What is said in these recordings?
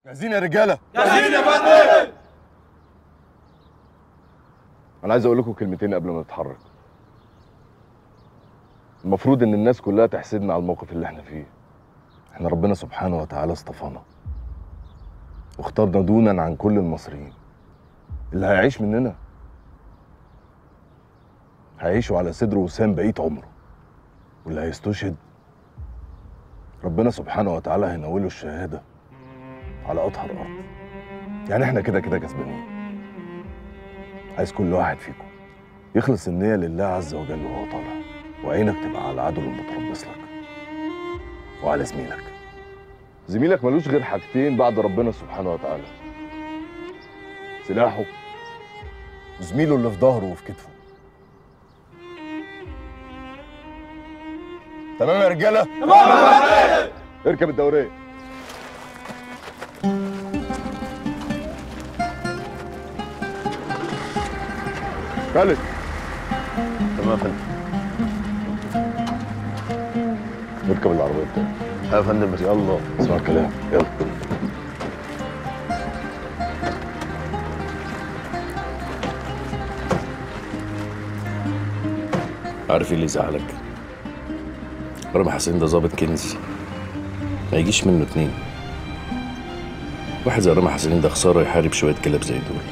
جاهزين يا رجاله جاهزين يا فندم انا عايز اقول لكم كلمتين قبل ما نتحرك المفروض ان الناس كلها تحسدنا على الموقف اللي احنا فيه احنا ربنا سبحانه وتعالى اصطفانا واختارنا دونا عن كل المصريين اللي هيعيش مننا هيعيشوا على صدر وسام بقيه عمره واللي هيستشهد ربنا سبحانه وتعالى هينوله الشهاده على اطهر ارض يعني احنا كده كده كسبانين عايز كل واحد فيكم يخلص النية لله عز وجل وهو طالع وعينك تبقى على العدو المتربص لك وعلى زميلك زميلك ملوش غير حاجتين بعد ربنا سبحانه وتعالى سلاحه وزميله اللي في ظهره وفي كتفه تمام يا رجاله تمام اركب الدوريه خالد تمام يا فندم نركب العربيه بتاعتي يا فندم بس يلا اسمع الكلام يلا عارف ايه اللي يزعلك رامي حسين ده ظابط كنز ما يجيش منه اتنين واحد زي رامي حسين ده خساره يحارب شويه كلاب زي دول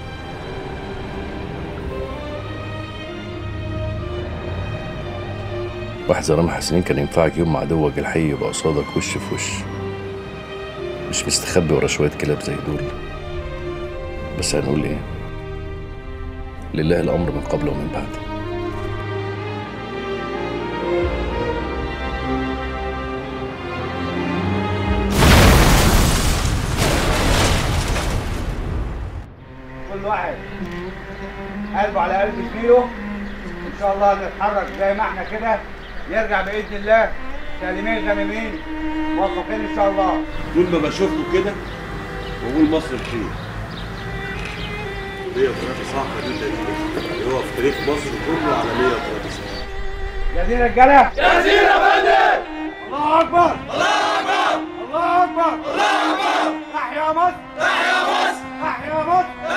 واحد زي رامي حسين كان ينفعك يوم مع عدوك الحي يبقى قصادك وش في وش مش مستخبي ورا شويه كلاب زي دول بس هنقول ايه لله الامر من قبل ومن بعد كل واحد قلبه على قلب زميله ان شاء الله نتحرك زي ما احنا كده يرجع باذن الله سالمين غانمين موفقين ان شاء الله طول ما بشوفكم كده بقول مصر بخير ليا ثلاثة صح دي اللي هو في تاريخ مصر كله على 103 صح جاهزين يا رجاله جاهزين يا فندم الله اكبر الله اكبر الله اكبر الله اكبر تحيا مصر تحيا مصر تحيا مصر